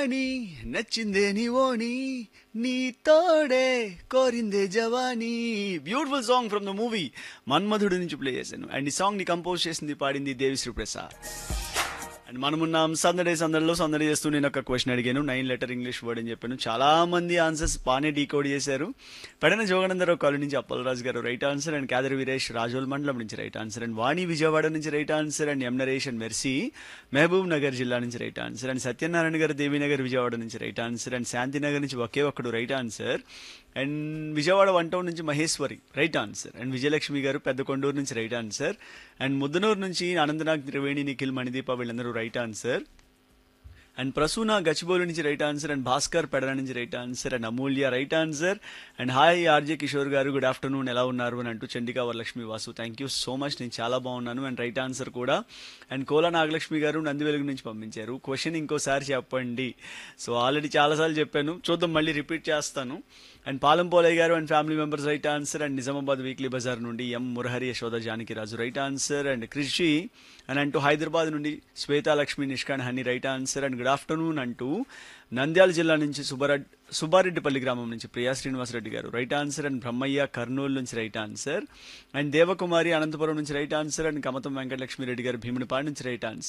నీ నచ్చిందే నీ ఓణి నీ తోడే కోరిందే జవానీ beautiful song from the movie Manmadhudu నుంచి ప్లే చేశాను అండ్ ఈ సాంగ్ ని కంపోజ్ చేసింది పాడింది దేవిశ్రీ ప్రసాద్ అండ్ మనమున్నాం సందడే సందడిలో సందడి చేస్తూ నేను ఒక క్వశ్చన్ అడిగాను నైన్ లెటర్ ఇంగ్లీష్ వర్డ్ అని చెప్పాను చాలా మంది ఆన్సర్స్ బాగానే డీకోడ్ చేశారు పడిన జోగనందరావు కాలేజ్ నుంచి Appalaraju garu right answer and Khader Veeresh Razole మండలం నుంచి right answer and Vani Vijayawada నుంచి right answer and M Naresh and Mercy Mahabubnagar జిల్లా నుంచి రైట్ ఆన్సర్ అండ్ సత్యనారాయణ గారు దేవీనగర్ విజయవాడ నుంచి రైట్ ఆన్సర్ అండ్ శాంతినగర్ నుంచి ఒకే ఒక్కడు right answer and Vijayawada one town నుంచి Maheshwari right answer and Vijayalakshmi garu Pedda Konduru నుంచి రైట్ ఆన్సర్ అండ్ ముద్దనూరు నుంచి అనంతనాగ్ త్రివేణి నిఖిల్ మణిదీప వీళ్ళందరూ right answer and Prasoona Gachibowli నుంచి రైట్ ఆన్సర్ అండ్ భాస్కర్ పెడర నుంచి right answer and Amulya right answer and hi RJ Kishore garu good afternoon ఎలా ఉన్నారు అని అంటూ Chandika Varalakshmi Vasu thank you so much నేను చాలా బాగున్నాను అండ్ రైట్ ఆన్సర్ కూడా అండ్ కోలా నాగలక్ష్మి గారు నందివెలుగు నుంచి పంపించారు క్వశ్చన్ ఇంకోసారి చెప్పండి సో ఆల్రెడీ చాలాసార్లు చెప్పాను చూద్దాం మళ్ళీ రిపీట్ చేస్తాను and Palam Polaiah garu and family members right answer and Nizamabad weekly బజార్ నుండి M Murahari Yashoda Janakiraju right answer and కృషి అని అంటూ హైదరాబాద్ నుండి శ్వేతా లక్ష్మి నిష్కాన్ హని right answer and good afternoon అంటూ నంద్యాల జిల్లా నుంచి సుబ్బారెడ్డి సుబ్బారెడ్డిపల్లి గ్రామం నుంచి Priya Srinivasa Reddy garu right answer and Brahmaiah Kurnool నుంచి right answer and Devakumari Anantapur నుంచి right answer and Kamatam Venkatalakshmi Reddy garu Bheemunipadu నుంచి రైట్ ఆన్సర్